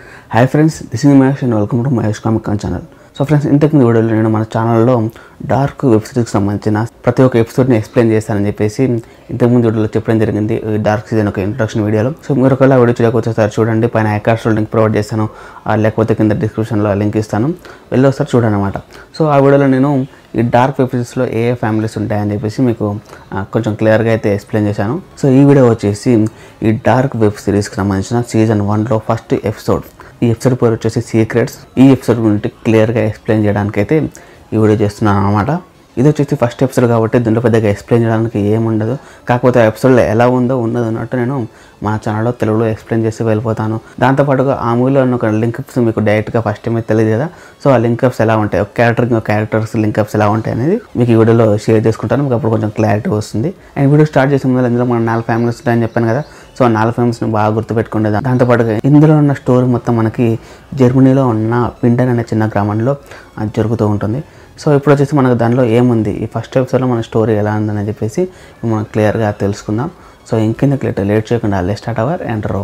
hi friends this is Mahesh and welcome to Mahesh comic con channel so friends ఇంతకుముందు వీడియోలో నేను మన ఛానల్లో డార్క్ వెబ్ సిరీస్కి సంబంధించిన ప్రతి ఒక్క ఎపిసోడ్ని ఎక్స్ప్లెయిన్ చేస్తానని చెప్పేసి ఇంతకుముందు వీడియోలో చెప్పడం జరిగింది ఈ డార్క్ సీజన్ ఒక ఇంట్రొడక్షన్ వీడియోలో సో మీరు ఒకవేళ వీడియో చూడకపోతే చూడండి పైన ఐకార్డ్స్లో లింక్ ప్రొవైడ్ చేస్తాను ఆ లేకపోతే కింద డిస్క్రిప్షన్లో ఆ లింక్ ఇస్తాను వెళ్ళి ఒకసారి చూడండి అనమాట సో ఆ వీడియోలో నేను ఈ డార్క్ వెబ్ సిరీస్లో ఏ ఏ ఫ్యామిలీస్ ఉంటాయని చెప్పేసి మీకు ఆ, కొంచెం క్లియర్గా అయితే ఎక్స్ప్లెయిన్ చేశాను సో ఈ వీడియో వచ్చేసి ఈ డార్క్ వెబ్ సిరీస్కి సంబంధించిన సీజన్ వన్లో ఫస్ట్ ఎపిసోడ్ ఈ ఎపిసోడ్ పేరు వచ్చేసి సీక్రెట్స్ ఈ ఎపిసోడ్ గురించి క్లియర్గా ఎక్స్ప్లెయిన్ చేయడానికి అయితే ఈ వీడియో చేస్తున్నాను అనమాట ఇది వచ్చేసి ఫస్ట్ ఎపిసోడ్ కాబట్టి దీంట్లో పెద్దగా ఎక్స్ప్లెయిన్ చేయడానికి ఏముండదు కాకపోతే ఆ ఎపిసోడ్లో ఎలా ఉందో ఉన్నది అన్నట్టు నేను మా ఛానల్లో తెలుగులో ఎక్స్ప్లెయిన్ చేసి వెళ్ళిపోతాను దాంతోపాటుగా ఆ మూవీలో ఉన్న ఒక లింక్అప్స్ మీకు డైరెక్ట్గా ఫస్ట్ టైం తెలియదు కదా సో ఆ లింక్అప్స్ ఎలా ఉంటాయి ఒక క్యారెక్టర్కి ఒక క్యారెక్టర్స్ లింక్అప్స్ ఎలా ఉంటాయి అనేది మీకు ఈ వీడియోలో షేర్ చేసుకుంటాను మీకు అప్పుడు కొంచెం క్లారిటీ వస్తుంది అండ్ వీడియో స్టార్ట్ చేసే ముందు ఇందులో మన నాలుగు ఫ్యామిలీస్ ఉంటాయని చెప్పాను కదా సో ఆ నాలుగు ఫ్యామిలీస్ని బాగా గుర్తుపెట్టుకుంటే దాంతోపాటుగా ఇందులో ఉన్న స్టోరీ మొత్తం మనకి జర్మనీలో ఉన్న పిండన్ అనే చిన్న గ్రామంలో ఆ, జరుగుతూ ఉంటుంది సో ఇప్పుడు వచ్చేసి మనకు దానిలో ఏముంది ఈ ఫస్ట్ ఎపిసోడ్లో మన స్టోరీ ఎలా ఉందని చెప్పేసి మనం క్లియర్గా తెలుసుకుందాం సో ఇంకెందుకు లేట్ లేట్ చేయకుండా let start our and row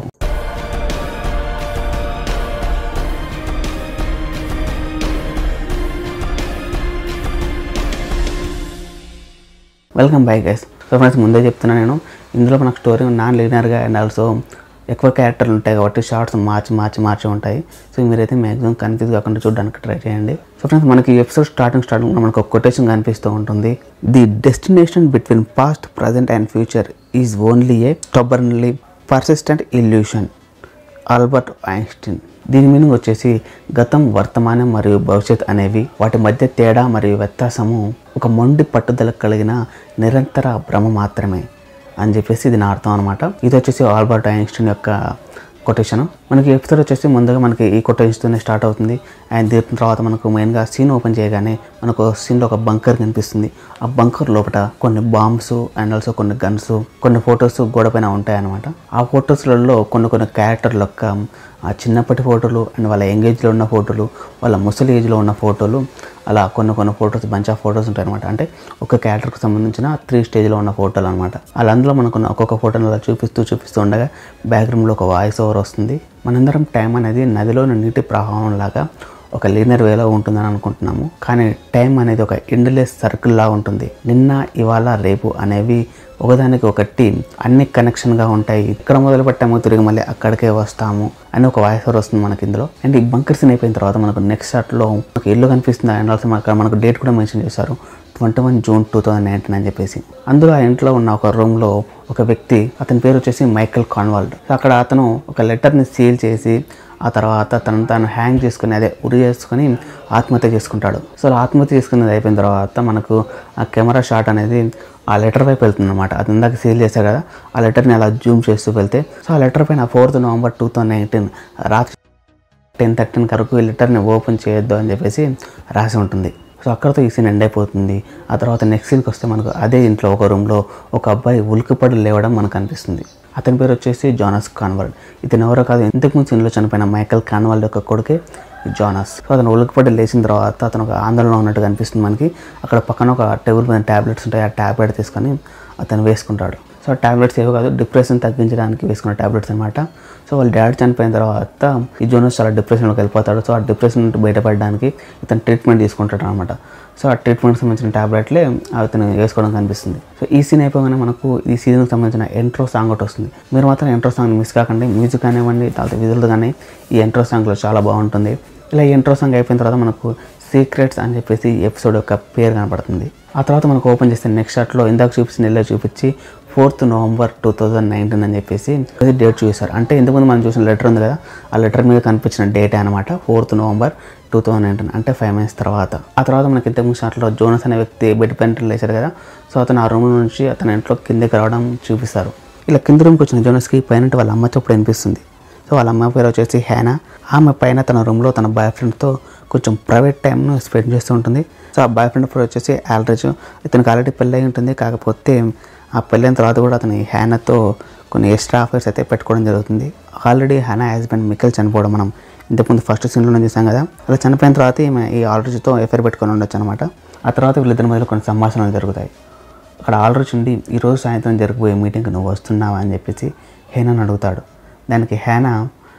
welcome by guys so friends ముందే చెప్తున్నా నేను ఇందులో మనకు స్టోరీ నాన్ లీనర్గా అండ్ ఆల్సో ఎక్కువ క్యారెక్టర్లు ఉంటాయి కాబట్టి షార్ట్స్ మార్చి మార్చి మార్చి ఉంటాయి సో మీరైతే మ్యాక్సిమం కన్ఫ్యూజ్ కాకుండా చూడడానికి ట్రై చేయండి సో ఫ్రెండ్స్ మనకి ఈ ఎపిసోడ్ స్టార్టింగ్ స్టార్టింగ్ మనకు ఒక కొటేషన్ కనిపిస్తూ ఉంటుంది the destination between past present and future is only a stubbornly persistent illusion Albert Einstein దీని మీనింగ్ వచ్చేసి గతం వర్తమానం మరియు భవిష్యత్ అనేవి వాటి మధ్య తేడా మరియు వ్యత్యాసము ఒక మొండి పట్టుదల కలిగిన నిరంతర భ్రమ మాత్రమే అని చెప్పేసి ఇది నా అర్థం అనమాట ఇది వచ్చేసి ఆల్బర్ట్ ఐన్స్టీన్ యొక్క కొటేషన్ మనకి ఎపిసోడ్ వచ్చేసి ముందుగా మనకి ఈ కొటేషన్తోనే స్టార్ట్ అవుతుంది అండ్ దీని తర్వాత మనకు మెయిన్గా సీన్ ఓపెన్ చేయగానే మనకు సీన్లో ఒక బంకర్ కనిపిస్తుంది ఆ బంకర్ లోపల కొన్ని బాంబ్స్ అండ్ ఆల్సో కొన్ని గన్స్ కొన్ని ఫొటోస్ గోడ పైన ఉంటాయి అనమాట ఆ ఫొటోస్లలో కొన్ని కొన్ని క్యారెక్టర్ల యొక్క ఆ చిన్నప్పటి ఫోటోలు అండ్ వాళ్ళ ఎంగేజ్లో ఉన్న ఫోటోలు వాళ్ళ ముసలి ఏజ్లో ఉన్న ఫోటోలు అలా కొన్ని కొన్ని ఫొటోస్ బంచ్ ఆఫ్ ఫొటోస్ ఉంటాయి అనమాట అంటే ఒక క్యారెక్టర్కి సంబంధించిన త్రీ స్టేజ్లో ఉన్న ఫోటోలు అనమాట అలా అందులో మనకు ఒక్కొక్క ఫోటోని అలా చూపిస్తూ చూపిస్తూ ఉండగా బ్యాక్గ్రౌండ్లో ఒక వాయిస్ ఓవర్ వస్తుంది మనందరం టైం అనేది నదిలోని నీటి ప్రవాహం లాగా ఒక లీనర్ వేలో ఉంటుందని అనుకుంటున్నాము కానీ టైం అనేది ఒక ఎండ్లెస్ సర్కిల్ లా ఉంటుంది నిన్న ఇవాళ రేపు అనేవి ఒకదానికి ఒకటి అన్ని కనెక్షన్గా ఉంటాయి ఇక్కడ మొదలు పెట్టాము తిరిగి మళ్ళీ అక్కడికే వస్తాము అని ఒక వాయిస్ ఓవర్ వస్తుంది మనకి ఇందులో అండ్ ఈ బంకర్ సీన్ అయిపోయిన తర్వాత మనకు నెక్స్ట్ షాట్లో మనకు ఇల్లు కనిపిస్తుంది అండ్ ఆల్సో మనకు మనకు డేట్ కూడా మెన్షన్ చేశారు twenty one June two thousand nineteen అని చెప్పేసి అందులో ఆ ఇంట్లో ఉన్న ఒక రూమ్లో ఒక వ్యక్తి అతని పేరు వచ్చేసి మైకల్ కాన్వాల్డ్ అక్కడ అతను ఒక లెటర్ని సీల్ చేసి ఆ తర్వాత తనను తాను హ్యాంగ్ చేసుకుని అదే ఉరి చేసుకుని ఆత్మహత్య చేసుకుంటాడు సో అలా ఆత్మహత్య చేసుకునేది అయిపోయిన తర్వాత మనకు ఆ కెమెరా షాట్ అనేది ఆ లెటర్ వైపు వెళ్తుంది అనమాట అది ఇందాక సీల్ చేశారు కదా ఆ లెటర్ని అలా జూమ్ చేస్తూ వెళ్తే సో ఆ లెటర్ పైన fourth November two thousand nineteen రాత్రి టెన్ థర్టీన్ వరకు ఈ లెటర్ని ఓపెన్ చేయొద్దు అని చెప్పేసి రాసి ఉంటుంది సో అక్కడతో ఈ సీన్ ఎండ్ అయిపోతుంది ఆ తర్వాత నెక్స్ట్ సీన్కి వస్తే మనకు అదే ఇంట్లో ఒక రూమ్లో ఒక అబ్బాయి ఉలికిపడి లేవడం మనకు అనిపిస్తుంది అతని పేరు వచ్చేసి జానస్ కాన్వర్డ్ ఇతను ఎవరో కాదు ఇంతకుముందు సీన్లో చనిపోయిన మైకల్ కాన్వాల్డ్ యొక్క కొడుకే జానస్ సో అతను ఉలికిపడి లేచిన తర్వాత అతను ఒక ఆందోళన ఉన్నట్టుగా అనిపిస్తుంది మనకి అక్కడ పక్కన ఒక టేబుల్ మీద ట్యాబ్లెట్స్ ఉంటాయి ఆ ట్యాబ్లెట్ తీసుకొని అతను వేసుకుంటాడు సో టాబ్లెట్స్ ఏవో కాదు డిప్రెషన్ తగ్గించడానికి వేసుకున్న టాబ్లెట్స్ అనమాట సో వాళ్ళ డాడీ చనిపోయిన తర్వాత ఈ జోనస్ చాలా డిప్రెషన్లోకి వెళ్ళిపోతాడు సో ఆ డిప్రెషన్ నుండి బయటపడడానికి ఇతను ట్రీట్మెంట్ తీసుకుంటాడు అనమాట సో ఆ ట్రీట్మెంట్కి సంబంధించిన టాబ్లెట్లే అతను వేసుకోవడం కనిపిస్తుంది సో ఈ సీన్ అయిపోగానే మనకు ఈ సీజన్కి సంబంధించిన ఎంట్రో సాంగ్ ఒకటి వస్తుంది మీరు మాత్రం ఎంట్రో సాంగ్ మిస్ కాకండి మ్యూజిక్ కానివ్వండి తర్వాత విజువల్ కానీ ఈ ఎంట్రో సాంగ్లో చాలా బాగుంటుంది ఇలా ఈ ఎంట్రో సాంగ్ అయిపోయిన తర్వాత మనకు సీక్రెట్స్ అని చెప్పేసి ఎపిసోడ్ యొక్క పేరు కనపడుతుంది ఆ తర్వాత మనకు ఓపెన్ చేస్తే నెక్స్ట్ షాట్లో ఇందాక చూపించిన నెలలో చూపించి fourth November two thousand nineteen అని చెప్పేసి అది డేట్ చూసారు అంటే ఇంతకుముందు మనం చూసిన లెటర్ ఉంది కదా ఆ లెటర్ మీద కనిపించిన డేట్ అనమాట fourth November two thousand nineteen అంటే ఫైవ్ మంత్స్ తర్వాత ఆ తర్వాత మనకి ఇంతకుముందు షాట్లో జోనస్ అనే వ్యక్తి బెడ్ పైన లేచారు కదా సో అతను ఆ రూమ్ నుంచి అతని ఇంట్లో కిందకి రావడం చూపిస్తారు ఇలా కింద రూమ్కి వచ్చిన జోనస్కి పైన వాళ్ళ అమ్మ చప్పుడు వినిపిస్తుంది సో వాళ్ళ అమ్మ పేరు వచ్చేసి హ్యానా ఆమె పైన తన రూమ్లో తన బాయ్ ఫ్రెండ్తో కొంచెం ప్రైవేట్ టైంను స్పెండ్ చేస్తూ ఉంటుంది సో ఆ బాయ్ ఫ్రెండ్ పేరు వచ్చేసి ఆల్రెజ్ ఇతనికి ఆల్రెడీ పెళ్ళి ఉంటుంది కాకపోతే ఆ పెళ్ళైన తర్వాత కూడా అతని హ్యానాతో కొన్ని ఎక్స్ట్రా ఆఫర్స్ అయితే పెట్టుకోవడం జరుగుతుంది ఆల్రెడీ హ్యానా హస్బెండ్ మిక్కల్ చనిపోవడం మనం ఇంతకుముందు ఫస్ట్ సీన్లో చూసాం కదా అలా చనిపోయిన తర్వాత ఈమె ఈ ఆల్రెడ్జ్తో ఎఫ్ఐఆర్ పెట్టుకొని ఉండొచ్చు అనమాట ఆ తర్వాత వీళ్ళిద్దరి మధ్యలో కొన్ని సంభాషణలు జరుగుతాయి అక్కడ ఆల్రెడీ ఉండి ఈరోజు సాయంత్రం జరగబోయే మీటింగ్కి నువ్వు వస్తున్నావా అని చెప్పేసి హేనాని అడుగుతాడు దానికి హేనా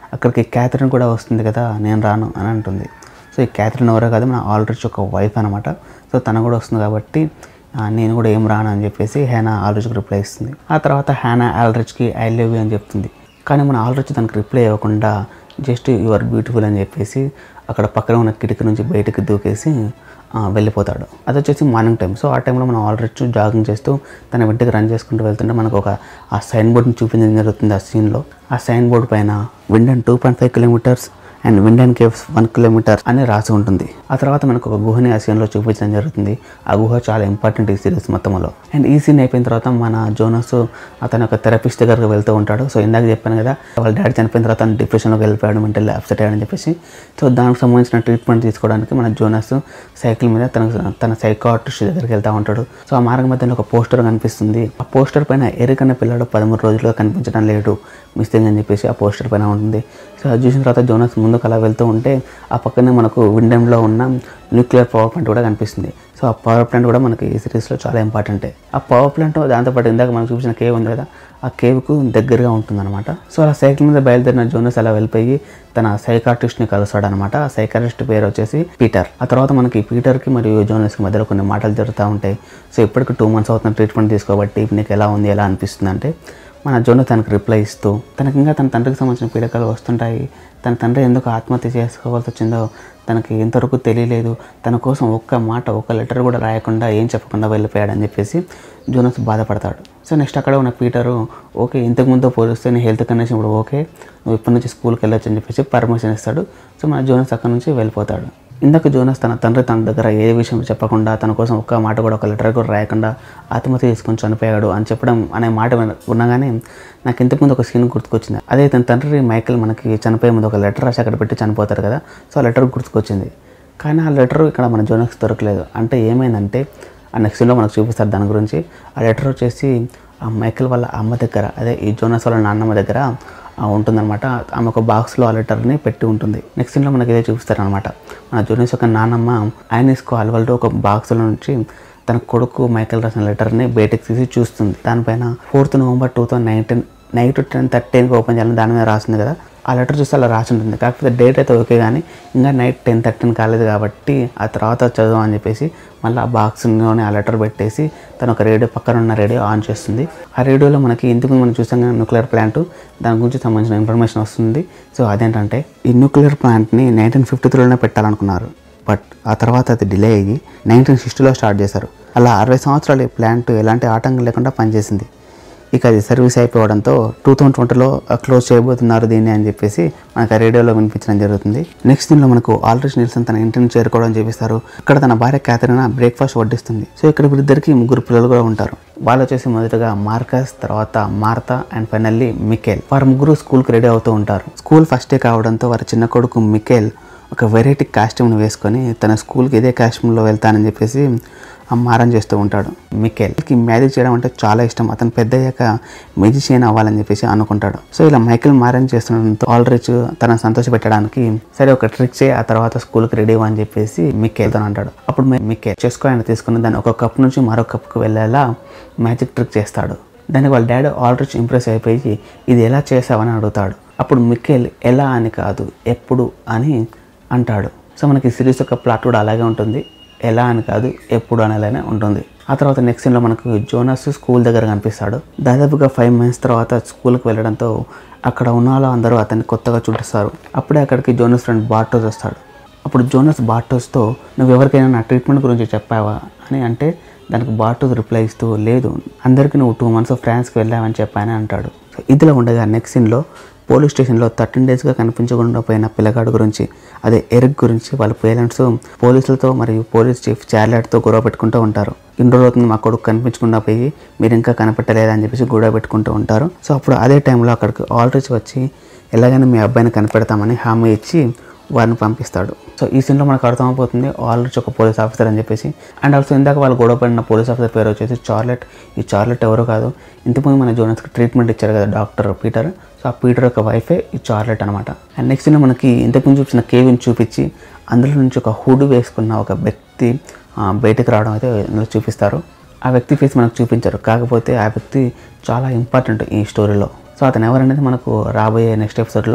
అక్కడికి క్యాథరిన్ కూడా వస్తుంది కదా నేను రాను అని అంటుంది సో ఈ క్యాథరిన్ ఎవరో కాదు మన ఆల్రిచ్ ఒక వైఫ్ అనమాట సో తను కూడా వస్తుంది కాబట్టి ఆ, నేను కూడా ఏం రాను అని చెప్పేసి హేనా ఆల్రిచ్కి రిప్లై ఇస్తుంది ఆ తర్వాత హేనా ఆల్రిచ్కి ఐ లవ్ యూ అని చెప్తుంది కానీ మన ఆల్రిచ్ దానికి రిప్లై ఇవ్వకుండా జస్ట్ యు ఆర్ బ్యూటిఫుల్ అని చెప్పేసి అక్కడ పక్కన ఉన్న కిటికీ నుంచి బయటకు దూకేసి ఆ, వెళ్ళిపోతాడు అది వచ్చేసి మార్నింగ్ టైం సో ఆ టైంలో మనం ఆల్రెడీ జాగింగ్ చేస్తూ తన వెంటకి రన్ చేసుకుంటూ వెళ్తుంటే మనకు ఒక ఆ సైన్ బోర్డ్ని చూపించడం జరుగుతుంది ఆ సీన్లో ఆ సైన్ బోర్డ్ పైన Winden two point five kilometres and Winden caves one kilometre అని రాసి ఉంటుంది ఆ తర్వాత మనకు ఒక గుహని ఆ సీన్లో చూపించడం జరుగుతుంది ఆ గుహ చాలా ఇంపార్టెంట్ ఈ సిరీస్ మొత్తంలో అండ్ ఈ సీన్ అయిపోయిన తర్వాత మన జోనస్ అతను ఒక థెరపిస్ట్ దగ్గరకు వెళ్తూ ఉంటాడు సో ఇందాక చెప్పాను కదా వాళ్ళ డాడీ చనిపోయిన తర్వాత తను డిప్రెషన్లోకి వెళ్ళిపోయాడు మెంటల్ అప్సెట్ అయ్యాడని చెప్పేసి సో దానికి సంబంధించిన ట్రీట్మెంట్ తీసుకోవడానికి మన జోనస్ సైకిల్ మీద తన తన సైకాట్రిస్ట్ దగ్గరికి వెళ్తూ ఉంటాడు సో ఆ మార్గం మధ్యలో ఒక పోస్టర్ కనిపిస్తుంది ఆ పోస్టర్ పైన ఎరిక్ అనే పిల్లడు పదమూడు రోజులుగా కనిపించడం లేడు మిస్సింగ్ అని చెప్పేసి ఆ పోస్టర్ పైన ఉంటుంది సో అది చూసిన తర్వాత జోనస్ ముందుకు అలా వెళ్తూ ఉంటే ఆ పక్కనే మనకు విండెంలో ఉన్న న్యూక్లియర్ పవర్ ప్లాంట్ కూడా కనిపిస్తుంది సో ఆ పవర్ ప్లాంట్ కూడా మనకి ఈ సిరీస్లో చాలా ఇంపార్టెంటే ఆ పవర్ ప్లాంట్ దాంతోపాటు ఇందాక మనకు చూపించిన కేవ్ ఉంది కదా ఆ కేవ్కు దగ్గరగా ఉంటుందన్నమాట సో అలా సైకిల్ మీద బయలుదేరిన జోనస్ అలా వెళ్ళిపోయి తన సైకాట్రిస్ట్ని కలుస్తాడనమాట ఆ సైకాట్రిస్ట్ పేరు వచ్చేసి పీటర్ ఆ తర్వాత మనకి పీటర్కి మరియు జోనస్కి మధ్యలో కొన్ని మాటలు జరుగుతూ ఉంటాయి సో ఇప్పటికి టూ మంత్స్ అవుతున్న ట్రీట్మెంట్ తీసుకోబట్టి నీకు ఎలా ఉంది ఎలా అనిపిస్తుంది అంటే మన జోను తనకు రిప్లై ఇస్తూ తనకి ఇంకా తన తండ్రికి సంబంధించిన పీడకలు వస్తుంటాయి తన తండ్రి ఎందుకు ఆత్మహత్య చేసుకోవాల్సి వచ్చిందో తనకి ఇంతవరకు తెలియలేదు తన కోసం ఒక్క మాట ఒక్క లెటర్ కూడా రాయకుండా ఏం చెప్పకుండా వెళ్ళిపోయాడని చెప్పేసి జోనస్ బాధపడతాడు సో నెక్స్ట్ అక్కడ ఉన్న పీటరు ఓకే ఇంతకుముందు పోలిస్తే నీ హెల్త్ కండిషన్ ఇప్పుడు ఓకే నువ్వు ఇప్పటి నుంచి స్కూల్కి వెళ్ళొచ్చు అని చెప్పేసి పర్మిషన్ ఇస్తాడు సో మన జోనస్ అక్కడ నుంచి వెళ్ళిపోతాడు ఇందాక జోనస్ తన తండ్రి తన దగ్గర ఏ విషయం చెప్పకుండా తన కోసం ఒక్క మాట కూడా ఒక లెటర్ కూడా రాయకుండా ఆత్మహత్య చేసుకొని చనిపోయాడు అని చెప్పడం అనే మాట విన- వినగానే నాకు ఇంతకుముందు ఒక సీన్ గుర్తుకొచ్చింది అదే తన తండ్రి మైకేల్ మనకి చనిపోయే ముందు ఒక లెటర్ రాసి అక్కడ పెట్టి చనిపోతారు కదా సో ఆ లెటర్ గుర్తుకొచ్చింది కానీ ఆ లెటర్ ఇక్కడ మన జోనస్ దొరకలేదు అంటే ఏమైందంటే ఆ నెక్స్ట్ సీన్లో మనకు చూపిస్తారు దాని గురించి ఆ లెటర్ వచ్చేసి ఆ మైకేల్ వాళ్ళ అమ్మ దగ్గర అదే ఈ జోనస్ వాళ్ళ నాన్నమ్మ దగ్గర ఆ, ఉంటుందన్నమాట ఆమె ఒక బాక్స్లో ఆ లెటర్ని పెట్టి ఉంటుంది నెక్స్ట్ సీన్లో మనకి ఇదే చూపిస్తారనమాట మన జూనియర్స్ ఒక నాన్నమ్మ ఐనిస్కో అల్వల్తో ఒక బాక్స్లో నుంచి తన కొడుకు మైకేల్ రాసిన లెటర్ని బయటకు తీసి చూస్తుంది దానిపైన fourth November two thousand nineteen night ten థర్టీన్కి ఓపెన్ చేయాలని దాని మీద రాసింది కదా ఆ లెటర్ చూస్తే అలా రాసి ఉంటుంది కాకపోతే డేట్ అయితే ఓకే కానీ ఇంకా నైట్ టెన్ థర్టీన్ కాలేదు కాబట్టి ఆ తర్వాత చదువు అని చెప్పేసి మళ్ళీ ఆ బాక్స్లోనే ఆ లెటర్ పెట్టేసి తను ఒక రేడియో పక్కన ఉన్న రేడియో ఆన్ చేస్తుంది ఆ రేడియోలో మనకి ఇంతకు ముందు మనం చూసాం కదా న్యూక్లియర్ ప్లాంట్ దాని గురించి సంబంధించిన ఇన్ఫర్మేషన్ వస్తుంది సో అదేంటంటే ఈ న్యూక్లియర్ ప్లాంట్ని నైన్టీన్ ఫిఫ్టీ త్రీలోనే పెట్టాలనుకున్నారు బట్ ఆ తర్వాత అది డిలే అయ్యి నైన్టీన్ సిక్స్టీలో స్టార్ట్ చేశారు అలా అరవై సంవత్సరాలు ఈ ప్లాంట్ ఎలాంటి ఆటంకం లేకుండా పనిచేసింది ఇక అది సర్వీస్ అయిపోవడంతో టూ థౌసండ్ ట్వంటీలో క్లోజ్ చేయబోతున్నారు దీన్ని అని చెప్పేసి మనకు ఆ రేడియోలో వినిపించడం జరుగుతుంది నెక్స్ట్ దీనిలో మనకు ఆల్రెడీ నిల్సన్ తన ఇంటిని చేరుకోవడం చేపిస్తారు ఇక్కడ తన భార్య క్యాథరిన్ బ్రేక్ఫాస్ట్ వడ్డిస్తుంది సో ఇక్కడ వీరిద్దరికి ముగ్గురు పిల్లలు కూడా ఉంటారు వాళ్ళు వచ్చేసి మొదటగా మార్కస్ తర్వాత మార్తా అండ్ ఫైనల్లీ మికేల్ వారు ముగ్గురు స్కూల్కి రెడీ అవుతూ ఉంటారు స్కూల్ ఫస్ట్ డే కావడంతో వారి చిన్న కొడుకు మికేల్ ఒక వెరైటీ కాస్ట్యూమ్ని వేసుకొని తన స్కూల్కి ఇదే కాస్ట్యూమ్లో వెళ్తానని చెప్పేసి ఆ మారం చేస్తూ ఉంటాడు మికేల్కి మ్యాజిక్ చేయడం అంటే చాలా ఇష్టం అతను పెద్ద అయ్యాక మెజిషియన్ అవ్వాలని చెప్పేసి అనుకుంటాడు సో ఇలా మైకేల్ మారం చేస్తుండడంతో ఆల్రిచ్ తన సంతోష పెట్టడానికి సరే ఒక ట్రిక్ చేయి ఆ తర్వాత స్కూల్కి రెడీ అని చెప్పేసి మికేల్ తను అంటాడు అప్పుడు మికేల్ చెస్కో ఆయన తీసుకుని దాన్ని ఒక కప్ నుంచి మరో కప్కి వెళ్ళేలా మ్యాజిక్ ట్రిక్ చేస్తాడు దానికి వాళ్ళ డాడీ ఆల్రెడీ ఇంప్రెస్ అయిపోయి ఇది ఎలా చేసావని అడుగుతాడు అప్పుడు మికేల్ ఎలా అని కాదు ఎప్పుడు అని అంటాడు సో మనకి సిరీస్ యొక్క ప్లాట్ కూడా అలాగే ఉంటుంది ఎలా అని కాదు ఎప్పుడు అనేలానే ఉంటుంది ఆ తర్వాత నెక్స్ట్ సీన్లో మనకు జోనస్ స్కూల్ దగ్గర కనిపిస్తాడు దాదాపుగా ఫైవ్ మంత్స్ తర్వాత స్కూల్కి వెళ్ళడంతో అక్కడ ఉన్న వాళ్ళు అందరూ అతన్ని కొత్తగా చూపిస్తారు అప్పుడే అక్కడికి జోనస్ ఫ్రెండ్ బార్టోస్ వస్తాడు అప్పుడు జోనస్ బార్టోస్తో నువ్వు ఎవరికైనా నా ట్రీట్మెంట్ గురించి చెప్పావా అని అంటే దానికి బార్టోస్ రిప్లై ఇస్తూ లేదు అందరికీ నువ్వు టూ మంత్స్ ఫ్రాన్స్కి వెళ్ళావని చెప్పానని అంటాడు సో ఇదిలా ఉండగా నెక్స్ట్ సీన్లో పోలీస్ స్టేషన్లో థర్టీన్ డేస్గా కనిపించకుండా పోయిన పిల్లగాడు గురించి అదే ఎరిక్ గురించి వాళ్ళ పేరెంట్స్ పోలీసులతో మరియు పోలీస్ చీఫ్ చార్లెట్తో గొడవ పెట్టుకుంటూ ఉంటారు ఇన్ని రోజులు అవుతుంది మా కొడుకు కనిపించకుండా పోయి మీరు ఇంకా కనపెట్టలేదని చెప్పేసి గొడవ పెట్టుకుంటూ ఉంటారు సో అప్పుడు అదే టైంలో అక్కడికి ఆల్రెడీ వచ్చి ఎలాగైనా మీ అబ్బాయిని కనిపెడతామని హామీ ఇచ్చి వారిని పంపిస్తాడు సో ఈ సీన్లో మనకు అర్థమైపోతుంది ఆల్రెడీ ఒక పోలీస్ ఆఫీసర్ అని చెప్పేసి అండ్ ఆల్సో ఇందాక వాళ్ళు గొడవ పడిన పోలీస్ ఆఫీసర్ పేరు వచ్చేసి చార్లెట్ ఈ చార్లెట్ ఎవరో కాదు ఇంతకుముందు మన జోనస్కి ట్రీట్మెంట్ ఇచ్చారు కదా డాక్టర్ పీటర్ సో ఆ పీటర్ యొక్క వైఫే ఈ చార్లెట్ అనమాట అండ్ నెక్స్ట్ సీన్లో మనకి ఇంతకుముందు చూపించిన కేవిని చూపించి అందులో నుంచి ఒక హుడ్ వేసుకున్న ఒక వ్యక్తి ఆ, బయటకు రావడం అయితే ఇందులో చూపిస్తారు ఆ వ్యక్తి ఫేస్ మనకు చూపించారు కాకపోతే ఆ వ్యక్తి చాలా ఇంపార్టెంట్ ఈ స్టోరీలో సో అతను ఎవరనేది మనకు రాబోయే నెక్స్ట్ ఎపిసోడ్లో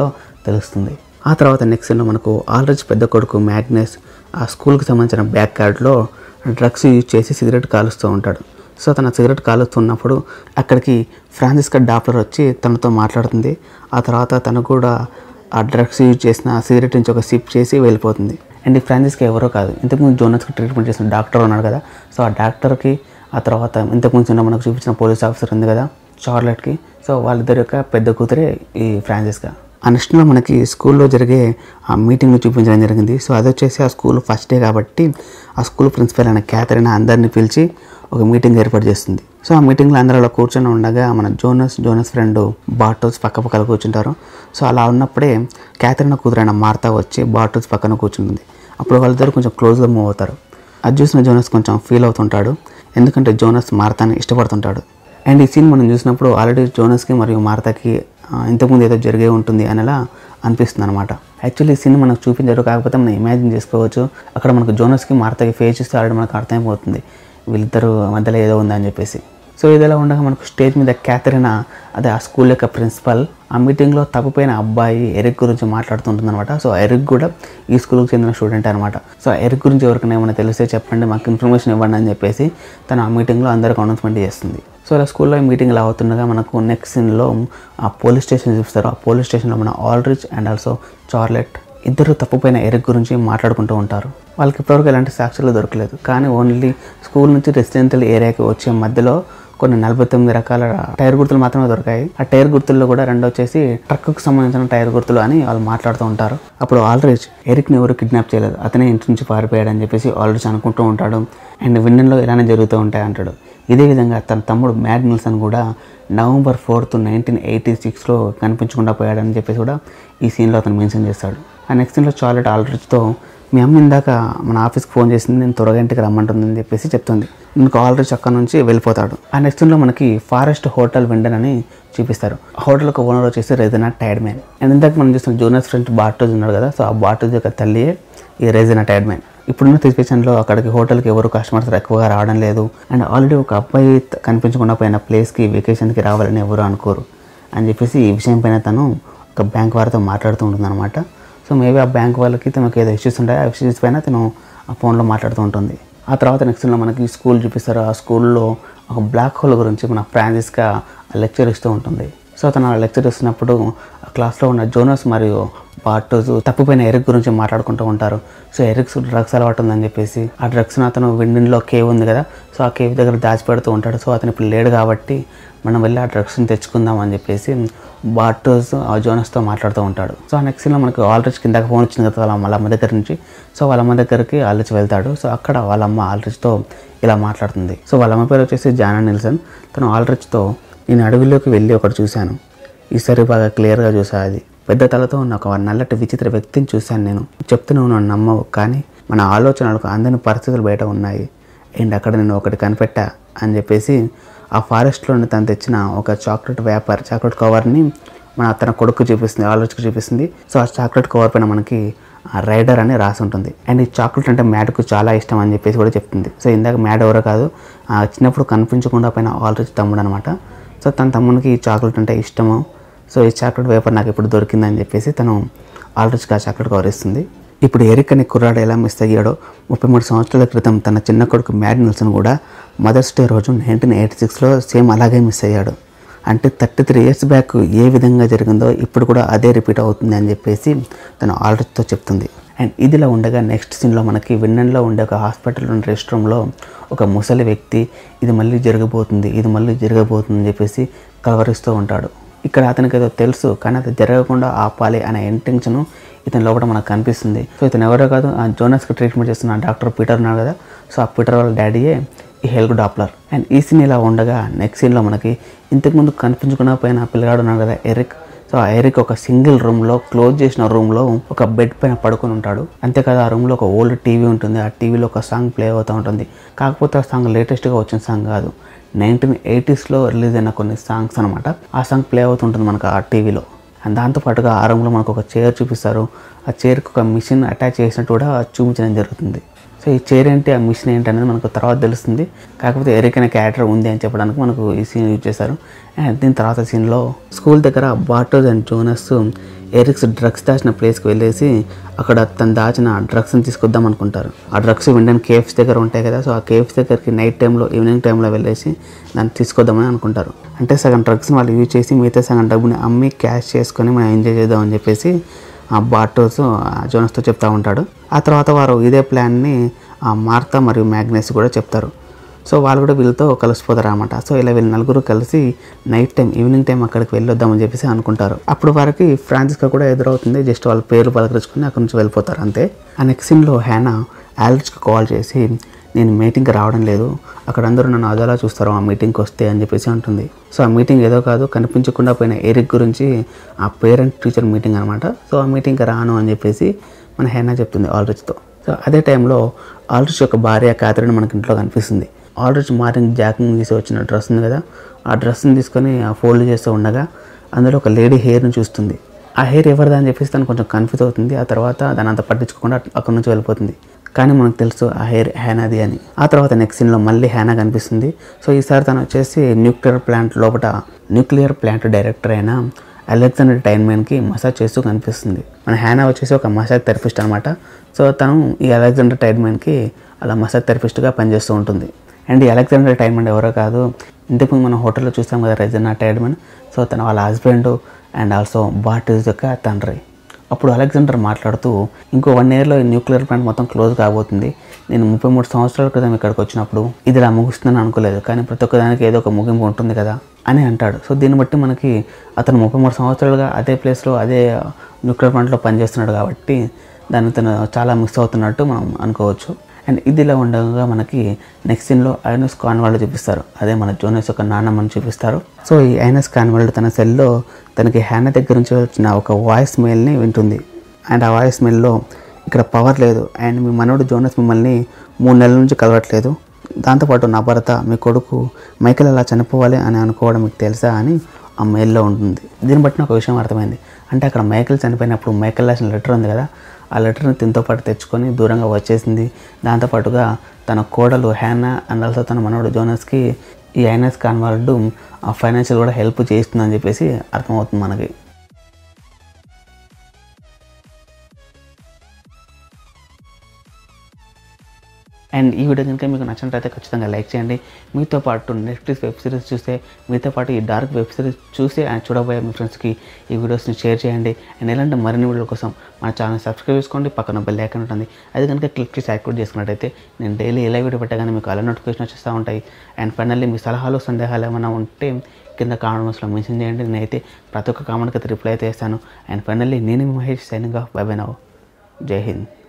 తెలుస్తుంది ఆ తర్వాత నెక్స్ట్ సీన్లో మనకు ఆల్రెడీ పెద్ద కొడుకు మ్యాగ్నస్ ఆ స్కూల్కి సంబంధించిన బ్యాక్ యార్డ్లో డ్రగ్స్ యూజ్ చేసి సిగరెట్ కాలుస్తూ ఉంటాడు సో తన సిగరెట్ కాలుస్తున్నప్పుడు అక్కడికి ఫ్రాన్సిస్కా డాక్టర్ వచ్చి తనతో మాట్లాడుతుంది ఆ తర్వాత తను కూడా ఆ డ్రగ్స్ యూజ్ చేసిన ఆ సిగరెట్ నుంచి ఒక సిప్ చేసి వెళ్ళిపోతుంది అండ్ ఈ ఫ్రాన్సిస్కా ఎవరో కాదు ఇంతకుముందు జోనస్కి ట్రీట్మెంట్ చేసిన డాక్టర్ ఉన్నాడు కదా సో ఆ డాక్టర్కి ఆ తర్వాత ఇంతకుముందు చిన్న మనకు చూపించిన పోలీస్ ఆఫీసర్ ఉంది కదా చార్లెట్కి సో వాళ్ళిద్దరి యొక్క పెద్ద కూతురే ఈ ఫ్రాన్సిస్కా ఆ నెక్స్ట్లో మనకి స్కూల్లో జరిగే ఆ మీటింగ్లు చూపించడం జరిగింది సో అది వచ్చేసి ఆ స్కూల్ ఫస్ట్ డే కాబట్టి ఆ స్కూల్ ప్రిన్సిపల్ అయిన క్యాథరిన్ అందరిని పిలిచి ఒక మీటింగ్ ఏర్పాటు చేస్తుంది సో ఆ మీటింగ్లో అందరూ అలా కూర్చొని ఉండగా మన జోనస్ జోనస్ ఫ్రెండ్ బాటోస్ పక్క పక్కన కూర్చుంటారు సో అలా ఉన్నప్పుడే క్యాథరిన్ కూతురైన మార్తా వచ్చి బాటోస్ పక్కన కూర్చుంటుంది అప్పుడు వాళ్ళిద్దరు కొంచెం క్లోజ్గా మూవ్ అవుతారు అది చూసిన జోనస్ కొంచెం ఫీల్ అవుతుంటాడు ఎందుకంటే జోనస్ మార్తాని ఇష్టపడుతుంటాడు అండ్ ఈ సీన్ మనం చూసినప్పుడు ఆల్రెడీ జోనస్కి మరియు మార్తాకి ఆ, ఇంతకుముందు ఏదో జరిగే ఉంటుంది అనేలా అనిపిస్తుంది అనమాట యాక్చువల్లీ ఈ సీన్ మనకు చూపించారు కాకపోతే మనం ఇమాజిన్ చేసుకోవచ్చు అక్కడ మనకు జోనస్కి మార్తాకి ఫేస్ చూస్తే ఆల్రెడీ మనకు అర్థమైపోతుంది వీళ్ళిద్దరు మధ్యలో ఏదో ఉందని చెప్పేసి సో ఇదిలా ఉండగా మనకు స్టేజ్ మీద క్యాథరిన్ అదే ఆ స్కూల్ యొక్క ప్రిన్సిపల్ ఆ మీటింగ్లో తప్పిపోయిన అబ్బాయి ఎరిక్ గురించి మాట్లాడుతుంటుంది అనమాట సో ఎరిక్ కూడా ఈ స్కూల్కి చెందిన స్టూడెంట్ అనమాట సో ఎరిక్ గురించి ఎవరికైనా ఏమైనా తెలిస్తే చెప్పండి మాకు ఇన్ఫర్మేషన్ ఇవ్వండి అని చెప్పేసి తను ఆ మీటింగ్లో అందరికి అనౌన్స్మెంట్ చేస్తుంది సో ఇలా స్కూల్లో మీటింగ్ ఇలా అవుతుండగా మనకు నెక్స్ట్ సీన్లో ఆ పోలీస్ స్టేషన్ చూపిస్తారు ఆ పోలీస్ స్టేషన్లో మన ఆల్రిచ్ అండ్ ఆల్సో చార్లెట్ ఇద్దరు తప్పిపోయిన ఎరిక్ గురించి మాట్లాడుకుంటూ ఉంటారు వాళ్ళకి ఇప్పటివరకు ఎలాంటి సాక్ష్యాలు దొరకలేదు కానీ ఓన్లీ స్కూల్ నుంచి రెసిడెన్షియల్ ఏరియాకి వచ్చే మధ్యలో కొన్ని నలభై తొమ్మిది రకాల టైర్ గుర్తులు మాత్రమే దొరికాయి ఆ టైర్ గుర్తుల్లో కూడా రెండు వచ్చేసి ట్రక్కు సంబంధించిన టైర్ గుర్తులు అని వాళ్ళు మాట్లాడుతూ ఉంటారు అప్పుడు ఆల్రెడీ ఎరిక్ని ఎవరు కిడ్నాప్ చేయలేదు అతనే ఇంటి నుంచి పారిపోయాడు అని చెప్పేసి ఆల్రెడీ అనుకుంటూ ఉంటాడు అండ్ విన్నన్లో ఇలానే జరుగుతూ ఉంటాయి అంటాడు ఇదే విధంగా తన తమ్ముడు మ్యాడ్ నిల్సన్ కూడా నవంబర్ ఫోర్త్ నైన్టీన్ ఎయిటీ సిక్స్లో కనిపించకుండా పోయాడని చెప్పేసి కూడా ఈ సీన్లో అతను మెన్షన్ చేస్తాడు ఆ నెక్స్ట్ సీన్లో చార్లెట్ ఆల్రెడ్తో మీ అమ్మ ఇందాక మన ఆఫీస్కి ఫోన్ చేసింది నేను త్వరగా ఇంటికి రమ్మంటుందని చెప్పేసి చెప్తుంది ఇంకో ఆల్రెడీ అక్కడ నుంచి వెళ్ళిపోతాడు ఆ నెక్స్ట్ సీన్లో మనకి ఫారెస్ట్ హోటల్ విండన్ అని చూపిస్తారు ఆ హోటల్కి ఓనర్ వచ్చేసి రెజనా టైడ్ మ్యాన్ అండ్ ఇందాక మనం చూస్తున్న జూనియర్ ఫ్రెండ్ బాటోజ్ ఉన్నాడు కదా సో ఆ బాటోజ్ యొక్క తల్లియే ఈ రెజనా టైడ్ మ్యాన్ ఇప్పుడున్న సిచ్యువేషన్లో అక్కడికి హోటల్కి ఎవరు కస్టమర్స్ ఎక్కువగా రావడం లేదు అండ్ ఆల్రెడీ ఒక అబ్బాయి త- కనిపించకుండా పోయిన ప్లేస్కి వెకేషన్కి రావాలని ఎవరు అనుకోరు అని చెప్పేసి ఈ విషయం పైన తను ఒక బ్యాంక్ వారితో మాట్లాడుతూ ఉంటుందన్నమాట సో మేబీ ఆ బ్యాంక్ వాళ్ళకి తనకు ఏదో ఇష్యూస్ ఉంటాయి ఆ ఇష్యూస్ పైన తను ఆ ఫోన్లో మాట్లాడుతూ ఉంటుంది ఆ తర్వాత నెక్స్ట్లో మనకి స్కూల్ చూపిస్తారు ఆ స్కూల్లో ఒక బ్లాక్ హోల్ గురించి మన ఫ్రాన్సిస్గా లెక్చర్ ఇస్తూ ఉంటుంది సో తను ఆ లెక్చర్ ఇస్తున్నప్పుడు ఆ క్లాస్లో ఉన్న జోనస్ మరియు బాటోస్ తప్పిపోయిన ఎరిక్ గురించి మాట్లాడుకుంటూ ఉంటారు సో ఎరిక్స్ డ్రగ్స్ అలవాటు ఉందని చెప్పేసి ఆ డ్రగ్స్ని అతను విండిన్లో కేవ్ ఉంది కదా సో ఆ కేవ్ దగ్గర దాచిపెడుతూ ఉంటాడు సో అతను ఇప్పుడు లేడు కాబట్టి మనం వెళ్ళి ఆ డ్రగ్స్ని తెచ్చుకుందాం అని చెప్పేసి బాటోస్ ఆ జోనస్తో మాట్లాడుతూ ఉంటాడు సో ఆ నెక్స్ట్ సీన్లో మనకి ఆల్రెజ్ కిందకి ఫోన్ వచ్చింది కదా వాళ్ళ వాళ్ళ అమ్మ దగ్గర నుంచి సో వాళ్ళ అమ్మ దగ్గరికి ఆల్రెజ్ వెళ్తాడు సో అక్కడ వాళ్ళ అమ్మ ఆల్రెజ్తో ఇలా మాట్లాడుతుంది సో వాళ్ళ అమ్మ పేరు వచ్చేసి జానా నిల్సన్ తను ఆల్రెజ్తో నేను అడవిలోకి వెళ్ళి ఒకటి చూశాను ఈసారి బాగా క్లియర్గా చూసా అది పెద్ద తలతో ఉన్న ఒక నల్లటి విచిత్ర వ్యక్తిని చూశాను నేను చెప్తున్నావు నన్ను నమ్మవు కానీ మన ఆలోచనలకు అందని పరిస్థితులు బయట ఉన్నాయి అండ్ అక్కడ నేను ఒకటి కనిపెట్టా అని చెప్పేసి ఆ ఫారెస్ట్లోని తను తెచ్చిన ఒక చాక్లెట్ వ్యాపార్ చాక్లెట్ కవర్ని మన తన కొడుకు చూపిస్తుంది ఆలోచనకు చూపిస్తుంది సో ఆ చాక్లెట్ కవర్ పైన మనకి ఆ రైడర్ అని రాసి ఉంటుంది అండ్ ఈ చాక్లెట్ అంటే మ్యాడ్కు చాలా ఇష్టం అని చెప్పేసి కూడా చెప్తుంది సో ఇందాక మ్యాడ్ ఎవరో కాదు ఆ చిన్నప్పుడు కనిపించకుండా పైన ఆల్రెడీ తమ్ముడు అనమాట సో తన తమ్మునికి ఈ చాక్లెట్ అంటే ఇష్టము సో ఈ చాక్లెట్ వేపర్ నాకు ఇప్పుడు దొరికిందని చెప్పేసి తను ఆల్రెడీగా చాక్లెట్ కవర్ ఇస్తుంది ఇప్పుడు ఎరిక్ అనే కుర్రాడు ఎలా మిస్ అయ్యాడో ముప్పై మూడు సంవత్సరాల క్రితం తన చిన్న కొడుకు మ్యాడ్ నిల్సన్ కూడా మదర్స్ డే రోజు నైన్టీన్ ఎయిటీ సిక్స్లో సేమ్ అలాగే మిస్ అయ్యాడు అంటే థర్టీ త్రీ ఇయర్స్ బ్యాక్ ఏ విధంగా జరిగిందో ఇప్పుడు కూడా అదే రిపీట్ అవుతుంది అని చెప్పేసి తను ఆల్రెడీతో చెప్తుంది అండ్ ఇదిలా ఉండగా నెక్స్ట్ సీన్లో మనకి విన్నన్లో ఉండే ఒక హాస్పిటల్ ఉన్న రెస్ట్ రూమ్లో ఒక ముసలి వ్యక్తి ఇది మళ్ళీ జరగబోతుంది ఇది మళ్ళీ జరగబోతుంది అని చెప్పేసి కలవరిస్తూ ఉంటాడు ఇక్కడ అతనికి ఏదో తెలుసు కానీ అది జరగకుండా ఆపాలి అనే ఇంటెన్షన్ ఇతని లోపల మనకు కనిపిస్తుంది సో ఇతను ఎవరో కాదు ఆ జోనస్కి ట్రీట్మెంట్ చేస్తున్న డాక్టర్ పీటర్ ఉన్నాడు కదా సో ఆ పీటర్ వాళ్ళ డాడీయే ఈ హెల్క్ డాప్లర్ అండ్ ఈ సీన్ ఇలా ఉండగా నెక్స్ట్ సీన్లో మనకి ఇంతకుముందు కనిపించకుండా పోయిన ఆ పిల్లగాడు ఉన్నాడు కదా ఎరిక్ సో ఆ ఎరిక్ ఒక సింగిల్ రూమ్లో క్లోజ్ చేసిన రూమ్లో ఒక బెడ్ పైన పడుకొని ఉంటాడు అంతేకాదు ఆ రూమ్లో ఒక ఓల్డ్ టీవీ ఉంటుంది ఆ టీవీలో ఒక సాంగ్ ప్లే అవుతూ ఉంటుంది కాకపోతే ఆ సాంగ్ లేటెస్ట్గా వచ్చిన సాంగ్ కాదు నైన్టీన్ ఎయిటీస్లో రిలీజ్ అయిన కొన్ని సాంగ్స్ అనమాట ఆ సాంగ్ ప్లే అవుతుంటుంది మనకు ఆ టీవీలో అండ్ దాంతోపాటుగా ఆ రూమ్లో మనకు ఒక చైర్ చూపిస్తారు ఆ చైర్కి ఒక మిషన్ అటాచ్ చేసినట్టు కూడా చూపించడం జరుగుతుంది సో ఈ చైర్ ఏంటి ఆ మిషన్ ఏంటి అనేది మనకు తర్వాత తెలుస్తుంది కాకపోతే ఎరిక్ అనే క్యారెక్టర్ ఉంది అని చెప్పడానికి మనకు ఈ సీన్ యూజ్ చేశారు అండ్ దీని తర్వాత సీన్లో స్కూల్ దగ్గర Bartosz and Jonas Erik's drugs దాచిన ప్లేస్కి వెళ్ళేసి అక్కడ తను దాచిన డ్రగ్స్ని తీసుకొద్దాం అనుకుంటారు ఆ డ్రగ్స్ ఇండియన్ కేఫ్స్ దగ్గర ఉంటాయి కదా సో ఆ కేఫ్స్ దగ్గరికి నైట్ టైంలో ఈవినింగ్ టైంలో వెళ్ళేసి దాన్ని తీసుకొద్దామని అనుకుంటారు అంటే సగం డ్రగ్స్ని వాళ్ళు యూజ్ చేసి మిగతా సగం డబ్బుని అమ్మి క్యాష్ చేసుకొని మనం ఎంజాయ్ చేద్దామని చెప్పేసి ఆ బాటోస్ జోనస్తో చెప్తా ఉంటాడు ఆ తర్వాత వారు ఇదే ప్లాన్ని ఆ మార్తా మరియు మ్యాగ్నెస్ కూడా చెప్తారు సో వాళ్ళు కూడా వీళ్ళతో కలిసిపోతారు అనమాట సో ఇలా వీళ్ళు నలుగురు కలిసి నైట్ టైం ఈవినింగ్ టైం అక్కడికి వెళ్ళొద్దామని చెప్పేసి అనుకుంటారు అప్పుడు వారికి ఫ్రాన్సిస్కా కూడా ఎదురవుతుంది జస్ట్ వాళ్ళ పేర్లు పలకరించుకొని అక్కడి నుంచి వెళ్ళిపోతారు అంతే ఆ నెక్స్ట్ సీన్లో హ్యానా ఆల్రిచ్కి కాల్ చేసి నేను మీటింగ్కి రావడం లేదు అక్కడ అందరూ నన్ను అదోలా చూస్తారు ఆ మీటింగ్కి వస్తే అని చెప్పేసి అంటుంది సో ఆ మీటింగ్ ఏదో కాదు కనిపించకుండా పోయిన ఎరిక్ గురించి ఆ పేరెంట్ టీచర్ మీటింగ్ అనమాట సో ఆ మీటింగ్కి రాను అని చెప్పేసి మన హెన్నా చెప్తుంది ఆల్రిచ్తో సో అదే టైంలో ఆల్రిచ్ యొక్క భార్య క్యాథరిన్ మనకి ఇంట్లో కనిపిస్తుంది ఆల్రిచ్ మార్నింగ్ జాకింగ్ తీసి వచ్చిన డ్రెస్ ఉంది కదా ఆ డ్రెస్ని తీసుకొని ఆ ఫోల్డ్ చేస్తూ ఉండగా అందులో ఒక లేడీ హెయిర్ని చూస్తుంది ఆ హెయిర్ ఎవరిదా అని చెప్పేసి తను కొంచెం కన్ఫ్యూజ్ అవుతుంది ఆ తర్వాత దాని అంత పట్టించుకోకుండా అక్కడి నుంచి వెళ్ళిపోతుంది కానీ మనకు తెలుసు ఆ హెయిర్ హ్యానాది అని ఆ తర్వాత నెక్స్ట్ సీన్లో మళ్ళీ హ్యానా కనిపిస్తుంది సో ఈసారి తను వచ్చేసి న్యూక్లియర్ ప్లాంట్ లోపల న్యూక్లియర్ ప్లాంట్ డైరెక్టర్ అయిన అలెగ్జాండర్ టైన్మెన్కి మసాజ్ చేస్తూ కనిపిస్తుంది మన హ్యానా వచ్చేసి ఒక మసాజ్ థెరపిస్ట్ అనమాట సో తను ఈ అలెగ్జాండర్ టైన్మెన్కి అలా మసాజ్ థెరపిస్ట్గా పనిచేస్తూ ఉంటుంది అండ్ ఈ అలెగ్జాండర్ టైన్మెన్ ఎవరో కాదు ఇంతకుముందు మనం హోటల్లో చూస్తాం కదా రెజనా టైడ్మెన్ సో తన వాళ్ళ హస్బెండ్ అండ్ ఆల్సో బాటిల్స్ యొక్క తండ్రి అప్పుడు అలెగ్జాండర్ మాట్లాడుతూ ఇంకో వన్ ఇయర్లో ఈ న్యూక్లియర్ ప్లాంట్ మొత్తం క్లోజ్ కాబోతుంది నేను ముప్పై మూడు సంవత్సరాల క్రితం ఇక్కడికి వచ్చినప్పుడు ఇది ఇలా ముగుస్తుందని అనుకోలేదు కానీ ప్రతి ఒక్క దానికి ఏదో ఒక ముగింపు ఉంటుంది కదా అని అంటాడు సో దీన్ని బట్టి మనకి అతను ముప్పై మూడు సంవత్సరాలుగా అదే ప్లేస్లో అదే న్యూక్లియర్ ప్లాంట్లో పనిచేస్తున్నాడు కాబట్టి దాన్ని తను చాలా మిస్ అవుతున్నట్టు మనం అనుకోవచ్చు అండ్ ఇది ఇలా ఉండగా మనకి నెక్స్ట్ సీన్లో ఐనస్ కాన్వాల్డ్ చూపిస్తారు అదే మన జోనస్ యొక్క నాన్నమ్మని చూపిస్తారు సో ఈ ఐనస్ కాన్వాల్డ్ తన సెల్లో తనకి హ్యాన దగ్గర నుంచి వచ్చిన ఒక వాయిస్ మెయిల్ని వింటుంది అండ్ ఆ వాయిస్ మెయిల్లో ఇక్కడ పవర్ లేదు అండ్ మీ మనోడు జోనస్ మిమ్మల్ని మూడు నెలల నుంచి కలవట్లేదు దాంతోపాటు నా భర్త మీ కొడుకు మైకేల్ అలా చనిపోవాలి అని అనుకోవడం మీకు తెలుసా అని ఆ మెయిల్లో ఉంటుంది దీన్ని బట్టి నాకు ఒక విషయం అర్థమైంది అంటే అక్కడ మైకేల్ చనిపోయినప్పుడు మైకేల్ రాసిన లెటర్ ఉంది కదా ఆ లెటర్ని తినతో పాటు తెచ్చుకొని దూరంగా వచ్చేసింది దాంతోపాటుగా తన కోడలు హ్యానా అండ్ ఆల్సో తన మనవడు జోనస్కి ఈ ఐనస్ కాన్వాల్డ్ ఆ ఫైనాన్షియల్ కూడా హెల్ప్ చేస్తుందని చెప్పేసి అర్థమవుతుంది మనకి అండ్ ఈ వీడియో కనుక మీకు నచ్చినట్లయితే ఖచ్చితంగా లైక్ చేయండి మీతో పాటు నెట్ఫ్లిక్స్ వెబ్ సిరీస్ చూస్తే మీతో పాటు ఈ డార్క్ వెబ్ సిరీస్ చూసి అండ్ చూడబోయే మీ ఫ్రెండ్స్కి ఈ వీడియోస్ని షేర్ చేయండి అండ్ ఇలాంటి మరిన్ని వీడియోల కోసం మన ఛానల్ సబ్స్క్రైబ్ చేసుకోండి పక్కన బెల్ ఐకాన్ ఉంటుంది అది కనుక క్లిక్ చేసి యాక్టివేట్ చేసుకున్నట్టయితే నేను డైలీ ఎలా వీడియో పెట్టగానే మీకు అలా నోటిఫికేషన్ వచ్చేస్తూ ఉంటాయి అండ్ ఫైనల్లీ మీ సలహాలు సందేహాలు ఏమైనా ఉంటే కింద కామెంట్ బాక్స్లో మెన్షన్ చేయండి నేనైతే ప్రతి ఒక్క కామెంట్కి రిప్లై అయితే ఇస్తాను అండ్ ఫైనల్లీ నేను మీ Mahesh signing off bye bye now Jai Hind